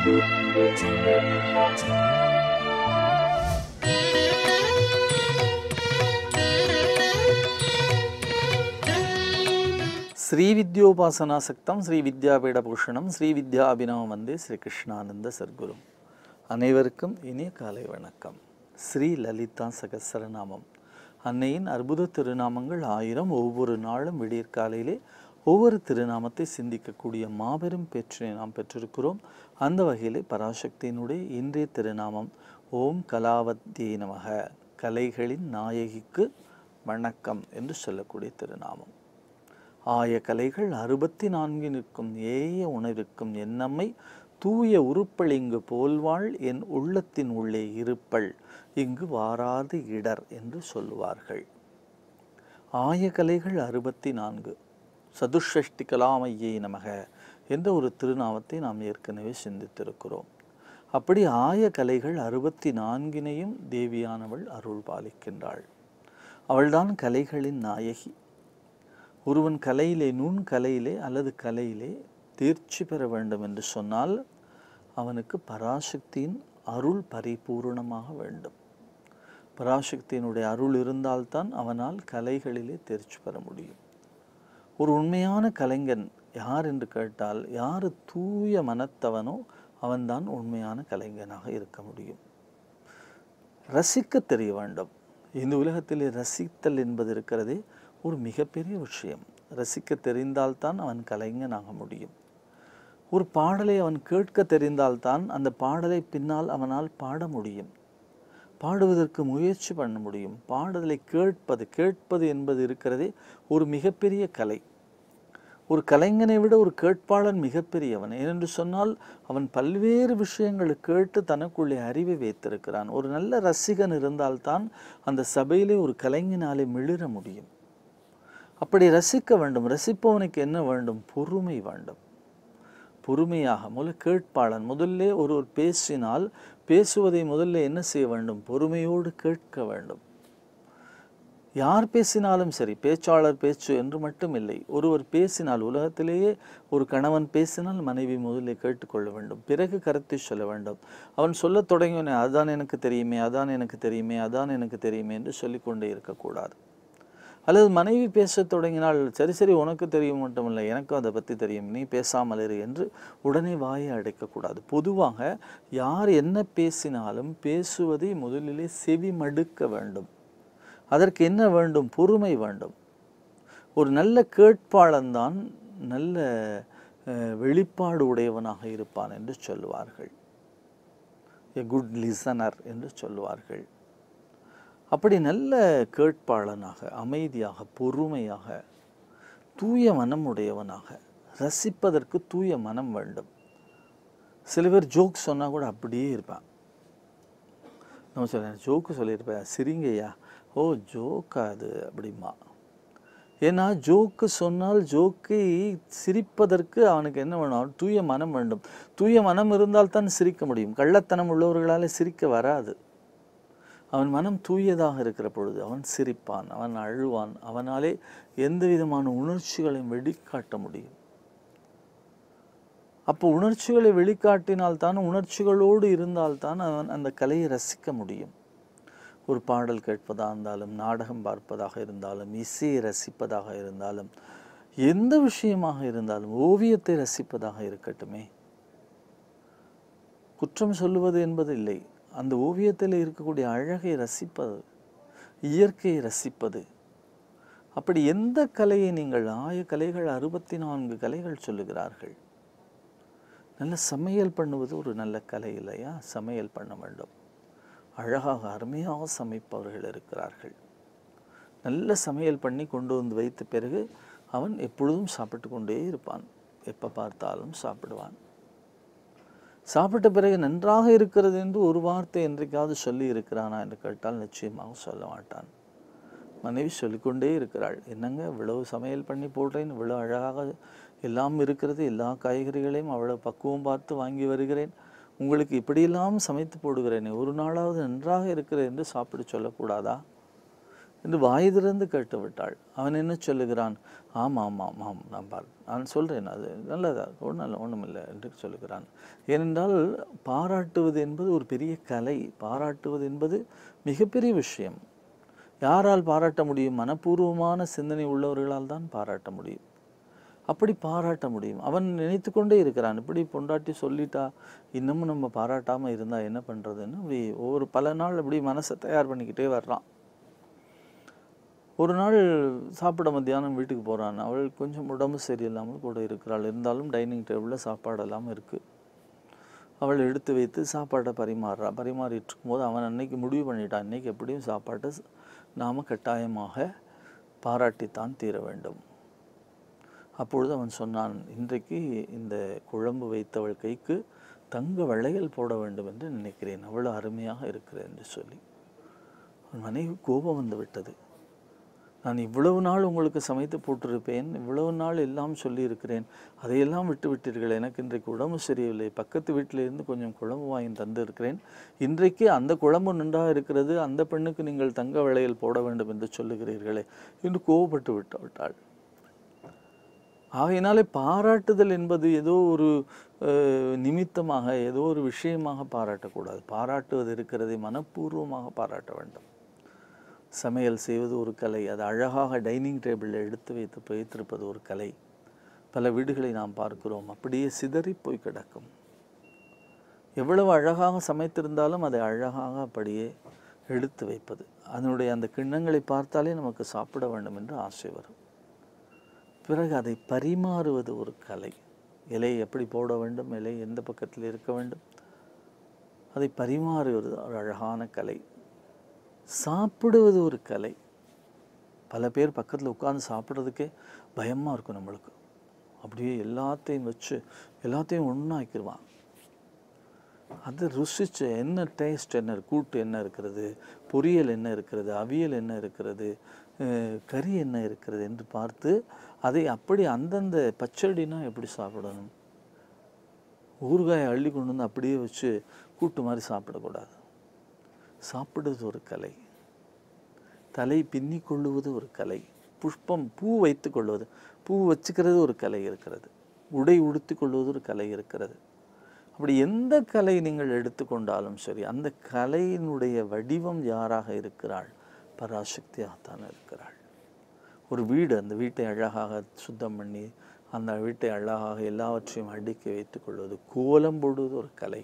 ஸ்ரீ வித்யோபாசனாசக்தம் ஸ்ரீ வித்யாபீடபூஷணம் ஸ்ரீ வித்யா அபினவம் வந்தே ஸ்ரீ கிருஷ்ணானந்த சர்க்குரு அனைவருக்கும் இனிய காலை வணக்கம் ஸ்ரீ லலிதா சகசரநாமம் அன்னையின் அற்புத திருநாமங்கள் ஆயிரம் ஒவ்வொரு நாளும் விடியற்காலையிலே ஒவ்வொரு திருநாமத்தை சிந்திக்கக்கூடிய மாபெரும் பெற்றினை நாம் பெற்றிருக்கிறோம் அந்த வகையிலே பராசக்தியினுடைய இன்றைய திருநாமம் ஓம் கலாவத்தியை நமக கலைகளின் நாயகிக்கு வணக்கம் என்று சொல்லக்கூடிய திருநாமம் ஆய கலைகள் அறுபத்தி நான்கு நிற்கும் ஏய உணவிற்கும் என்னம்மை தூய உருப்பளிங்கு போல்வாள் என் உள்ளத்தின் உள்ளே இருப்பள் இங்கு வாராது இடர் என்று சொல்லுவார்கள் ஆய கலைகள் அறுபத்தி நான்கு சதுஷ்டி கலாமையை நமக என்ற ஒரு திருநாமத்தை நாம் ஏற்கனவே சிந்தித்திருக்கிறோம் அப்படி ஆய கலைகள் அறுபத்தி நான்கினையும் தேவியானவள் அருள் பாலிக்கின்றாள் அவள்தான் கலைகளின் நாயகி ஒருவன் கலையிலே நுண் கலையிலே அல்லது கலையிலே தேர்ச்சி பெற வேண்டும் என்று சொன்னால் அவனுக்கு பராசக்தியின் அருள் பரிபூர்ணமாக வேண்டும் பராசக்தியினுடைய அருள் இருந்தால்தான் அவனால் கலைகளிலே தேர்ச்சி பெற முடியும் ஒரு உண்மையான கலைஞன் யார் என்று கேட்டால் யார் தூய மனத்தவனோ அவன்தான் உண்மையான கலைஞனாக இருக்க முடியும் ரசிக்க தெரிய வேண்டும் இந்த உலகத்திலே ரசித்தல் என்பது இருக்கிறதே ஒரு மிகப்பெரிய விஷயம் ரசிக்க தெரிந்தால்தான் அவன் கலைஞனாக முடியும் ஒரு பாடலை அவன் கேட்க தெரிந்தால்தான் அந்த பாடலை பின்னால் அவனால் பாட முடியும் பாடுவதற்கு முயற்சி பண்ண முடியும் பாடுதலை கேட்பது கேட்பது என்பது இருக்கிறதே ஒரு மிகப்பெரிய கலை ஒரு கலைஞனை விட ஒரு கேட்பாளன் மிகப்பெரியவன் ஏனென்று சொன்னால் அவன் பல்வேறு விஷயங்களை கேட்டு தனக்குள்ளே அறிவை வைத்திருக்கிறான் ஒரு நல்ல ரசிகன் இருந்தால்தான் அந்த சபையிலே ஒரு கலைஞனாலே மிளிர முடியும் அப்படி ரசிக்க வேண்டும் ரசிப்பவனுக்கு என்ன வேண்டும் பொறுமை வேண்டும் பொறுமையாக முதல்ல கேட்பாளன் முதல்ல ஒருவர் பேசினால் பேசுவதை முதல்ல என்ன செய்ய வேண்டும் பொறுமையோடு கேட்க வேண்டும் யார் பேசினாலும் சரி பேச்சாளர் பேச்சு என்று மட்டும் இல்லை ஒருவர் பேசினால் உலகத்திலேயே ஒரு கணவன் பேசினால் மனைவி முதலில் கேட்டுக்கொள்ள வேண்டும் பிறகு கருத்தை சொல்ல வேண்டும் அவன் சொல்லத் தொடங்கியவனே அதான் எனக்கு தெரியுமே அதான் எனக்கு தெரியுமே அதான் எனக்கு தெரியுமே என்று சொல்லிக்கொண்டே இருக்கக்கூடாது அல்லது மனைவி பேசத் தொடங்கினால் சரி சரி உனக்கு தெரியும் மட்டுமில்லை எனக்கும் அதை பற்றி தெரியும் நீ பேசாமல் இரு என்று உடனே வாயை அடைக்கக்கூடாது பொதுவாக யார் என்ன பேசினாலும் பேசுவதை முதலிலே செவி மடுக்க வேண்டும் அதற்கு என்ன வேண்டும் பொறுமை வேண்டும் ஒரு நல்ல கேட்பாளன்தான் நல்ல வெளிப்பாடு உடையவனாக இருப்பான் என்று சொல்லுவார்கள் எ குட் லிசனர் என்று சொல்லுவார்கள் அப்படி நல்ல கேட்பாளனாக அமைதியாக பொறுமையாக தூய மனம் உடையவனாக ரசிப்பதற்கு தூய மனம் வேண்டும் சில பேர் ஜோக் சொன்னால் கூட அப்படியே இருப்பான் நம்ம சொல்ல ஜோக்கு சொல்லியிருப்பேன் சிரிங்கய்யா ஓ ஜோக்கா அது அப்படிமா ஏன்னா ஜோக்கு சொன்னால் ஜோக்கை சிரிப்பதற்கு அவனுக்கு என்ன வேணும் தூய மனம் வேண்டும் தூய மனம் இருந்தால் தான் சிரிக்க முடியும் கள்ளத்தனம் உள்ளவர்களால் சிரிக்க வராது அவன் மனம் தூயதாக இருக்கிற பொழுது அவன் சிரிப்பான் அவன் அழுவான் அவனாலே எந்த விதமான உணர்ச்சிகளையும் வெளிக்காட்ட முடியும் அப்போ உணர்ச்சிகளை வெளிக்காட்டினால்தான் உணர்ச்சிகளோடு இருந்தால்தான் அவன் அந்த கலையை ரசிக்க முடியும் ஒரு பாடல் கேட்பதாக இருந்தாலும் நாடகம் பார்ப்பதாக இருந்தாலும் இசையை ரசிப்பதாக இருந்தாலும் எந்த விஷயமாக இருந்தாலும் ஓவியத்தை ரசிப்பதாக இருக்கட்டுமே குற்றம் சொல்லுவது என்பது இல்லை அந்த ஓவியத்தில் இருக்கக்கூடிய அழகை ரசிப்பது இயற்கையை ரசிப்பது அப்படி எந்த கலையை நீங்கள் ஆய கலைகள் அறுபத்தி நான்கு கலைகள் சொல்லுகிறார்கள் நல்ல சமையல் பண்ணுவது ஒரு நல்ல கலை இல்லையா சமையல் பண்ண வேண்டும் அழகாக அருமையாக சமைப்பவர்கள் இருக்கிறார்கள் நல்ல சமையல் பண்ணி கொண்டு வந்து வைத்த பிறகு அவன் எப்பொழுதும் சாப்பிட்டு கொண்டே இருப்பான் எப்போ பார்த்தாலும் சாப்பிடுவான் சாப்பிட்ட பிறகு நன்றாக இருக்கிறது என்று ஒரு வார்த்தை என்றைக்காவது சொல்லி இருக்கிறானா என்று கேட்டால் நிச்சயமாக சொல்ல மாட்டான் மனைவி சொல்லிக்கொண்டே இருக்கிறாள் என்னங்க இவ்வளவு சமையல் பண்ணி போடுறேன் இவ்வளோ அழகாக எல்லாம் இருக்கிறது எல்லா காய்கறிகளையும் அவ்வளோ பக்குவம் பார்த்து வாங்கி வருகிறேன் உங்களுக்கு இப்படியெல்லாம் சமைத்து போடுகிறேனே ஒரு நாளாவது நன்றாக இருக்கிறது என்று சாப்பிட சொல்லக்கூடாதா என்று வாய் திறந்து கேட்டு விட்டாள் அவன் என்ன சொல்லுகிறான் ஆமாம் ஆமாம் ஆமாம் நான் பார் நான் சொல்கிறேன் அது நல்லதா ஒன்றும் இல்லை ஒன்றுமில்லை என்று சொல்லுகிறான் ஏனென்றால் பாராட்டுவது என்பது ஒரு பெரிய கலை பாராட்டுவது என்பது மிகப்பெரிய விஷயம் யாரால் பாராட்ட முடியும் மனப்பூர்வமான சிந்தனை உள்ளவர்களால் தான் பாராட்ட முடியும் அப்படி பாராட்ட முடியும் அவன் நினைத்து கொண்டே இருக்கிறான் இப்படி பொண்டாட்டி சொல்லிட்டா இன்னமும் நம்ம பாராட்டாமல் இருந்தால் என்ன பண்ணுறதுன்னு அப்படி ஒவ்வொரு பல நாள் அப்படி மனசை தயார் பண்ணிக்கிட்டே வர்றான் ஒரு நாள் சாப்பிட மத்தியானம் வீட்டுக்கு போகிறான் அவள் கொஞ்சம் உடம்பு சரியில்லாமல் கூட இருக்கிறாள் இருந்தாலும் டைனிங் டேபிளில் சாப்பாடெல்லாம் இருக்குது அவள் எடுத்து வைத்து சாப்பாட்டை பரிமாறுறா பரிமாறிட்டு இருக்கும்போது அவன் அன்னைக்கு முடிவு பண்ணிட்டான் இன்னைக்கு எப்படியும் சாப்பாட்டை நாம் கட்டாயமாக பாராட்டித்தான் தீர வேண்டும் அப்பொழுது அவன் சொன்னான் இன்றைக்கு இந்த குழம்பு வைத்தவள் கைக்கு தங்க வளையல் போட வேண்டும் என்று நினைக்கிறேன் அவ்வளோ அருமையாக இருக்கிறேன் என்று சொல்லி அவன் மனைவி கோபம் வந்து விட்டது நான் இவ்வளவு நாள் உங்களுக்கு சமைத்து போட்டிருப்பேன் இவ்வளவு நாள் எல்லாம் சொல்லியிருக்கிறேன் அதையெல்லாம் விட்டு விட்டீர்கள் எனக்கு இன்றைக்கு உடம்பு சரியில்லை பக்கத்து வீட்டிலிருந்து கொஞ்சம் குழம்பு வாங்கி தந்து இருக்கிறேன் இன்றைக்கு அந்த குழம்பு நன்றாக இருக்கிறது அந்த பெண்ணுக்கு நீங்கள் தங்க வளையல் போட வேண்டும் என்று சொல்லுகிறீர்களே என்று கோபப்பட்டு விட்டு விட்டாள் ஆகையினாலே பாராட்டுதல் என்பது ஏதோ ஒரு அஹ், நிமித்தமாக ஏதோ ஒரு விஷயமாக பாராட்டக்கூடாது பாராட்டுவது இருக்கிறதை மனப்பூர்வமாக பாராட்ட வேண்டும் சமையல் செய்வது ஒரு கலை அது அழகாக டைனிங் டேபிளில் எடுத்து வைத்து வைத்திருப்பது ஒரு கலை பல வீடுகளை நாம் பார்க்கிறோம் அப்படியே சிதறி போய் கிடக்கும் எவ்வளவு அழகாக சமைத்திருந்தாலும் அதை அழகாக அப்படியே எடுத்து வைப்பது அதனுடைய அந்த கிண்ணங்களை பார்த்தாலே நமக்கு சாப்பிட வேண்டும் என்று ஆசை வரும் பிறகு அதை பரிமாறுவது ஒரு கலை இலை எப்படி போட வேண்டும் இலை எந்த பக்கத்தில் இருக்க வேண்டும் அதை பரிமாறுவது ஒரு அழகான கலை சாப்பிடுவது ஒரு கலை பல பேர் பக்கத்தில் உட்கார்ந்து சாப்பிட்றதுக்கே பயமாக இருக்கும் நம்மளுக்கு அப்படியே எல்லாத்தையும் வச்சு எல்லாத்தையும் ஒன்றாக்கிடுவான் அது ருசிச்சு என்ன டேஸ்ட் என்ன இருக்கு, கூட்டு என்ன இருக்கிறது பொரியல் என்ன இருக்கிறது அவியல் என்ன இருக்கிறது அஹ், கறி என்ன இருக்கிறது என்று பார்த்து அதை அப்படி அந்தந்த பச்சடினா எப்படி சாப்பிடணும் ஊறுகாயை அள்ளி கொண்டு வந்து அப்படியே வச்சு கூட்டு மாதிரி சாப்பிடக்கூடாது சாப்பிடுவது ஒரு கலை தலை பின்னி கொள்ளுவது ஒரு கலை புஷ்பம் பூ வைத்து கொள்வது பூ வச்சுக்கிறது ஒரு கலை இருக்கிறது உடை உடுத்தி கொள்வது ஒரு கலை இருக்கிறது அப்படி எந்த கலை நீங்கள் எடுத்துக்கொண்டாலும் சரி அந்த கலையினுடைய வடிவம் யாராக இருக்கிறாள் பராசக்தியாகத்தான் இருக்கிறாள் ஒரு வீடு அந்த வீட்டை அழகாக சுத்தம் பண்ணி அந்த வீட்டை அழகாக எல்லாவற்றையும் அடுக்கி வைத்துக் கொள்வது கோலம் போடுவது ஒரு கலை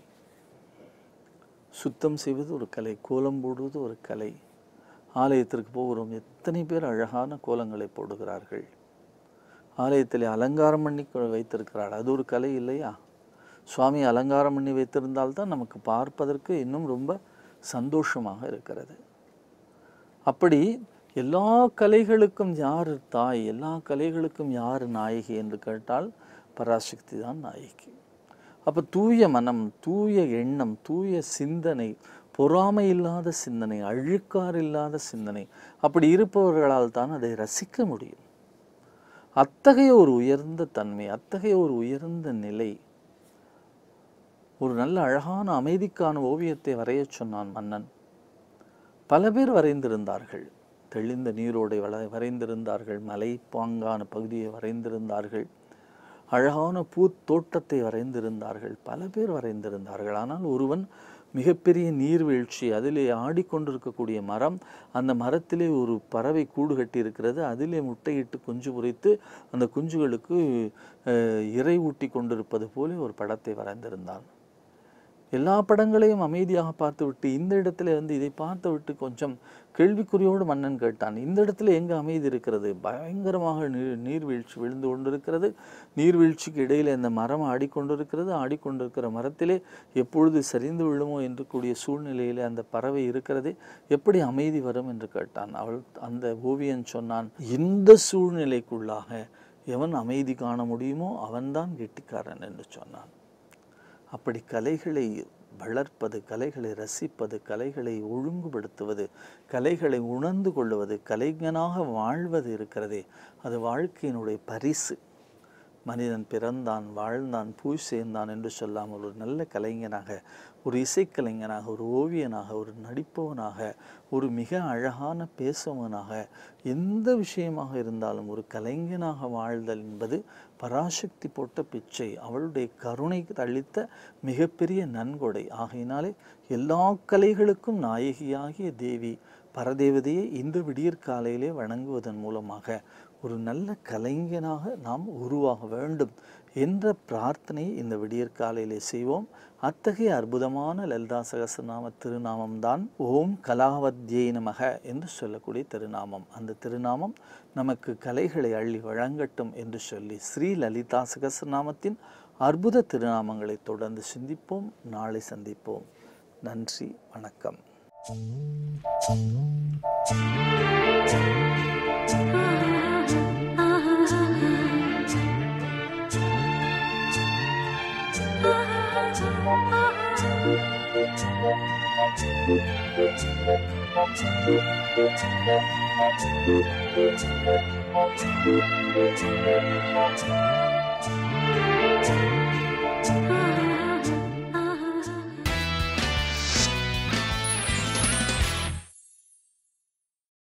சுத்தம் செய்வது ஒரு கலை கோலம் போடுவது ஒரு கலை ஆலயத்திற்கு போகிறோம் எத்தனை பேர் அழகான கோலங்களை போடுகிறார்கள் ஆலயத்தில் அலங்காரம் பண்ணி கொ- வைத்திருக்கிறாள் அது ஒரு கலை இல்லையா சுவாமி அலங்காரம் பண்ணி வைத்திருந்தால்தான் நமக்கு பார்ப்பதற்கு இன்னும் ரொம்ப சந்தோஷமாக இருக்கிறது அப்படி எல்லா கலைகளுக்கும் யார் தாய் எல்லா கலைகளுக்கும் யார் நாயகி என்று கேட்டால் பராசக்தி தான் நாயகி அப்போ தூய மனம் தூய எண்ணம் தூய சிந்தனை பொறாமை இல்லாத சிந்தனை அழுக்கார் இல்லாத சிந்தனை அப்படி இருப்பவர்களால் தான் அதை ரசிக்க முடியும் அத்தகைய ஒரு உயர்ந்த தன்மை அத்தகைய ஒரு உயர்ந்த நிலை ஒரு நல்ல அழகான அமைதிக்கான ஓவியத்தை வரையச் சொன்னான் மன்னன் பல பேர் வரைந்திருந்தார்கள் தெளிந்த நீரோடை வள வரைந்திருந்தார்கள் மலை பாங்கான பகுதியை வரைந்திருந்தார்கள் அழகான பூத்தோட்டத்தை வரைந்திருந்தார்கள் பல பேர் வரைந்திருந்தார்கள் ஆனால் ஒருவன் மிகப்பெரிய நீர்வீழ்ச்சி அதிலே ஆடிக்கொண்டிருக்கக்கூடிய மரம் அந்த மரத்திலே ஒரு பறவை கூடு கட்டி இருக்கிறது அதிலே முட்டையிட்டு குஞ்சு பொரித்து அந்த குஞ்சுகளுக்கு அஹ், இரை ஊட்டி கொண்டிருப்பது போல ஒரு படத்தை வரைந்திருந்தான் எல்லா படங்களையும் அமைதியாக பார்த்துவிட்டு இந்த இடத்துல வந்து இதை பார்த்து விட்டு கொஞ்சம் கேள்விக்குறியோடு மன்னன் கேட்டான் இந்த இடத்துல எங்க அமைதி இருக்கிறது பயங்கரமாக நீர் நீர்வீழ்ச்சி விழுந்து கொண்டிருக்கிறது நீர்வீழ்ச்சிக்கு இடையில இந்த மரம் ஆடிக்கொண்டிருக்கிறது ஆடிக்கொண்டிருக்கிற மரத்திலே எப்பொழுது சரிந்து விழுமோ என்று கூடிய சூழ்நிலையிலே அந்த பறவை இருக்கிறது எப்படி அமைதி வரும் என்று கேட்டான் அவள் அந்த ஓவியன் சொன்னான் இந்த சூழ்நிலைக்குள்ளாக எவன் அமைதி காண முடியுமோ அவன்தான் கெட்டிக்காரன் என்று சொன்னான் அப்படி கலைகளை வளர்ப்பது கலைகளை ரசிப்பது கலைகளை ஒழுங்குபடுத்துவது கலைகளை உணர்ந்து கொள்வது கலைஞனாக வாழ்வது இருக்கிறதே அது வாழ்க்கையினுடைய பரிசு மனிதன் பிறந்தான் வாழ்ந்தான் பூய் சேர்ந்தான் என்று சொல்லாமல் ஒரு நல்ல கலைஞனாக ஒரு இசைக்கலைஞனாக ஒரு ஓவியனாக ஒரு நடிப்பவனாக ஒரு மிக அழகான பேசுவனாக எந்த விஷயமாக இருந்தாலும் ஒரு கலைஞனாக வாழ்தல் என்பது பராசக்தி போட்ட பிச்சை அவளுடைய கருணை அளித்த மிகப்பெரிய நன்கொடை ஆகையினாலே எல்லா கலைகளுக்கும் நாயகியாகிய தேவி பரதேவதையை இந்த விடியற்காலையிலே வணங்குவதன் மூலமாக ஒரு நல்ல கலைஞனாக நாம் உருவாக வேண்டும் என்ற பிரார்த்தனையை இந்த விடியற்காலையிலே செய்வோம் அத்தகைய அற்புதமான லலிதா சகசநாம திருநாமம்தான் ஓம் கலாவத்யே நமக என்று சொல்லக்கூடிய திருநாமம் அந்த திருநாமம் நமக்கு கலைகளை அள்ளி வழங்கட்டும் என்று சொல்லி ஸ்ரீ லலிதா சகசநாமத்தின் அற்புத திருநாமங்களை தொடர்ந்து சிந்திப்போம் நாளை சந்திப்போம் நன்றி வணக்கம் Thank you.